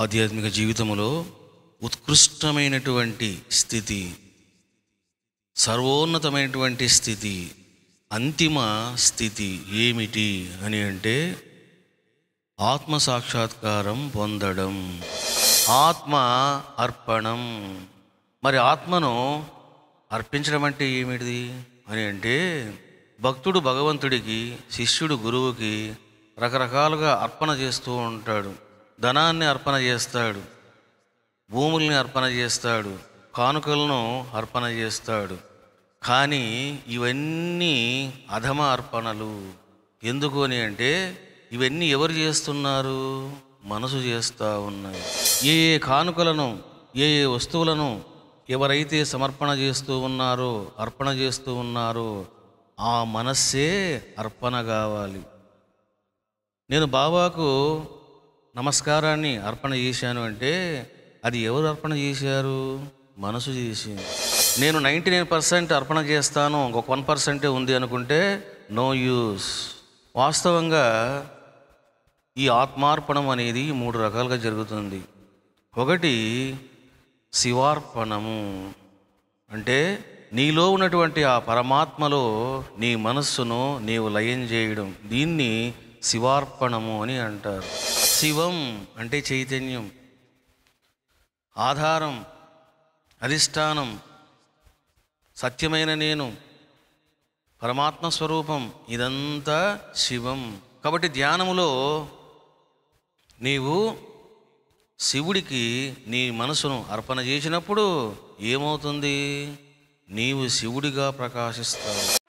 ఆధ్యాత్మిక జీవితంలో ఉత్కృష్టమైనటువంటి స్థితి సర్వోన్నతమైనటువంటి స్థితి అంతిమ స్థితి ఏమిటి అని అంటే ఆత్మ సాక్షాత్కారం పొందడం ఆత్మ అర్పణం మరి ఆత్మను అర్పించడం అంటే ఏమిటిది అని అంటే భక్తుడు భగవంతుడికి శిష్యుడు గురువుకి రకరకాలుగా అర్పణ చేస్తూ ఉంటాడు ధనాన్ని అర్పణ చేస్తాడు భూముల్ని అర్పణ చేస్తాడు కానుకలను అర్పణ చేస్తాడు కానీ ఇవన్నీ అధమ అర్పణలు ఎందుకు అని అంటే ఇవన్నీ ఎవరు చేస్తున్నారు మనసు చేస్తూ ఉన్నాయి ఏ ఏ కానుకలను ఏ ఏ వస్తువులను ఎవరైతే సమర్పణ చేస్తూ ఉన్నారో అర్పణ చేస్తూ ఉన్నారో ఆ మనస్సే అర్పణ కావాలి నేను బాబాకు నమస్కారాన్ని అర్పణ చేశాను అంటే అది ఎవరు అర్పణ చేశారు మనసు చేసింది నేను నైంటీ నైన్ పర్సెంట్ అర్పణ చేస్తాను ఇంకొక వన్ పర్సెంటే ఉంది అనుకుంటే నో యూస్ వాస్తవంగా ఈ ఆత్మార్పణం అనేది మూడు రకాలుగా జరుగుతుంది ఒకటి శివార్పణము అంటే నీలో ఉన్నటువంటి ఆ పరమాత్మలో నీ మనస్సును నీవు లయం చేయడం దీన్ని శివార్పణము అని అంటారు శివం అంటే చైతన్యం ఆధారం అధిష్టానం సత్యమైన నేను పరమాత్మ స్వరూపం ఇదంతా శివం కాబట్టి ధ్యానములో నీవు శివుడికి నీ మనసును అర్పణ చేసినప్పుడు ఏమవుతుంది నీవు శివుడిగా ప్రకాశిస్తావు